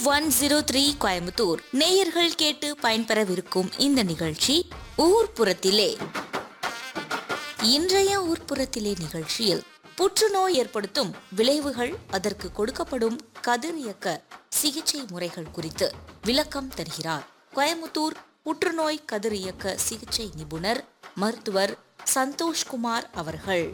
One zero three Coimbatore நேயர்கள் கேட்டு பயன்பெறவிருக்கும் இந்த நிகழ்ச்சி ஊர்ப்புறத்திலே இன்றைய ஊர்ப்புறத்திலே நிகழ்ச்சியில் புற்றுநோய் ஏற்படுத்தும் விளைவுகள் அதற்கு கொடுக்கப்படும் கதிரியக்க சிகிச்சை முறைகள் குறித்து விளக்கம் தருகிறார் கோயம்புத்தூர் புற்றுநோய் கதிரியக்க சிகிச்சை நிபுணர் மருத்துவர் சந்தோஷ்குமார் அவர்கள்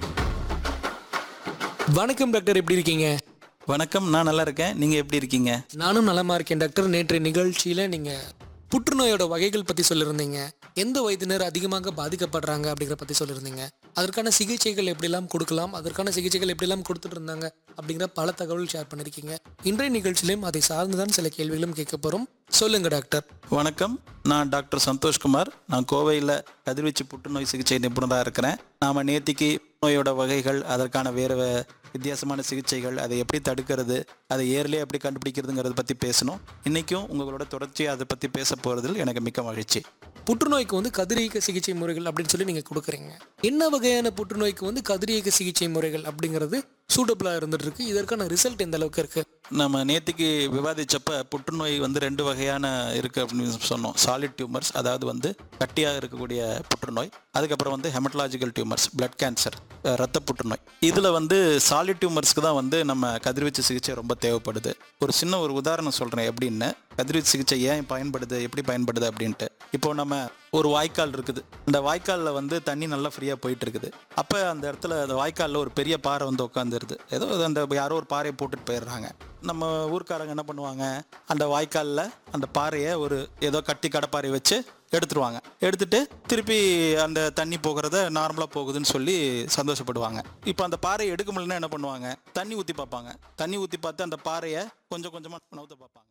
வணக்கம் டாக்டர் எப்படி இருக்கீங்க வணக்கம் நான் நல்லா இருக்கேன் நீங்க எப்படி இருக்கீங்க நானும் நலமா இருக்கேன் டாக்டர் நேற்று நிகழ்ச்சியில நீங்க புற்றுநோயோட வகைகள் பத்தி சொல்லியிருந்தீங்க எந்த வயதினர் அதிகமாக பாதிக்கப்படுறாங்க அப்படிங்கிற பத்தி சொல்லியிருந்தீங்க அதற்கான சிகிச்சைகள் எப்படிலாம் கொடுக்கலாம் அதற்கான சிகிச்சைகள் எப்படிலாம் கொடுத்துட்டு இருந்தாங்க அப்படிங்கிற பல தகவல் ஷேர் பண்ணிருக்கீங்க இன்றைய நிகழ்ச்சியிலும் அதை சார்ந்துதான் சில கேள்விகளும் கேட்க போறோம் சொல்லுங்க டாக்டர் வணக்கம் நான் டாக்டர் சந்தோஷ்குமார் நான் கோவையில் கதிர்வீச்சு புற்றுநோய் சிகிச்சை நிபுணராக இருக்கிறேன் நாம் நேத்திக்கு நோயோட வகைகள் அதற்கான வேறு வே- வித்தியாசமான சிகிச்சைகள் அதை எப்படி தடுக்கிறது அதை ஏர்லியே எப்படி கண்டுபிடிக்கிறதுங்கிறத பற்றி பேசணும் இன்றைக்கும் உங்களோட தொடர்ச்சியாக அதை பற்றி பேச போகிறதில் எனக்கு மிக்க மகிழ்ச்சி புற்றுநோய்க்கு வந்து கதிரியக்க சிகிச்சை முறைகள் அப்படின்னு சொல்லி நீங்க கொடுக்குறீங்க என்ன வகையான புற்றுநோய்க்கு வந்து கதிரியக்க சிகிச்சை முறைகள் அப்படிங்கிறது சூட்டபிளா இருந்துட்டு இருக்கு இதற்கான ரிசல்ட் எந்த அளவுக்கு இருக்கு நம்ம நேத்திக்கு விவாதிச்சப்ப புற்றுநோய் வந்து ரெண்டு வகையான இருக்கு அப்படின்னு சொன்னோம் சாலிட் டியூமர்ஸ் அதாவது வந்து கட்டியாக இருக்கக்கூடிய புற்றுநோய் அதுக்கப்புறம் வந்து ஹெமட்டாலஜிக்கல் டியூமர்ஸ் பிளட் கேன்சர் ரத்த புற்றுநோய் இதில் வந்து சாலிட் டியூமர்ஸ்க்கு தான் வந்து நம்ம கதிர்வீச்சு சிகிச்சை ரொம்ப தேவைப்படுது ஒரு சின்ன ஒரு உதாரணம் சொல்கிறேன் எப்படின்னு கதிர்வீச்சு சிகிச்சை ஏன் பயன்படுது எப்படி பயன்படுது அப்படின்ட்டு இப்போ நம்ம ஒரு வாய்க்கால் இருக்குது அந்த வாய்க்காலில் வந்து தண்ணி நல்லா ஃப்ரீயாக போயிட்டு இருக்குது அப்போ அந்த இடத்துல அந்த வாய்க்காலில் ஒரு பெரிய பாறை வந்து உட்காந்துருது ஏதோ அந்த யாரோ ஒரு பாறையை போட்டுட்டு போயிடுறாங்க நம்ம ஊர்க்காரங்க என்ன பண்ணுவாங்க அந்த வாய்க்காலில் அந்த பாறையை ஒரு ஏதோ கட்டி கடப்பாறை வச்சு எடுத்துருவாங்க எடுத்துட்டு திருப்பி அந்த தண்ணி போகிறத நார்மலாக போகுதுன்னு சொல்லி சந்தோஷப்படுவாங்க இப்போ அந்த பாறையை எடுக்க முடியலன்னா என்ன பண்ணுவாங்க தண்ணி ஊற்றி பார்ப்பாங்க தண்ணி ஊற்றி பார்த்து அந்த பாறையை கொஞ்சம் கொஞ்சமாக நவுத்த பார்ப்பாங்க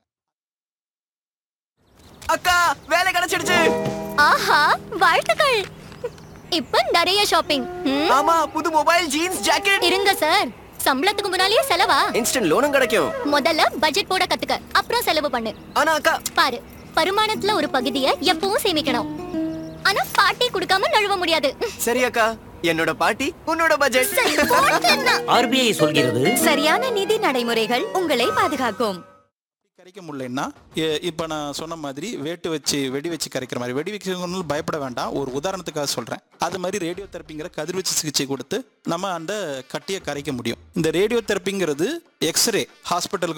அக்கா வேலை கிடைச்சிடுச்சு ஆஹா வாழ்த்துக்கள் இப்ப நிறைய ஷாப்பிங் ம், ஆமா புது மொபைல் ஜீன்ஸ் ஜாக்கெட் இருங்க சார் சம்பளத்துக்கு முன்னாலேயே செலவா இன்ஸ்டன்ட் லோனும் கிடைக்கும் முதல்ல பட்ஜெட் போட கத்துக்க அப்புறம் செலவு பண்ணு ஆனா அக்கா பாரு வருமானத்துல ஒரு பகுதியை எப்பவும் சேமிக்கணும் ஆனா பாட்டி கொடுக்காம நழுவ முடியாது சரி அக்கா என்னோட பாட்டி உன்னோட பட்ஜெட் சரி, போட்டுன்னா. ஆர்பிஐ சொல்கிறது சரியான நிதி நடைமுறைகள் உங்களை பாதுகாக்கும் கரைக்க முடியலன்னா இப்போ நான் சொன்ன மாதிரி வேட்டு வச்சு வெடி வச்சு கரைக்கிற மாதிரி வெடி வைக்கிறவங்களும் பயப்பட வேண்டாம் ஒரு உதாரணத்துக்காக சொல்கிறேன் அது மாதிரி ரேடியோ தெரப்பிங்கிற கதிர்வீச்சு சிகிச்சை கொடுத்து நம்ம அந்த கட்டியை கரைக்க முடியும் இந்த ரேடியோ தெரப்பிங்கிறது எக்ஸ்ரே ஹாஸ்பிட்டலுக்கு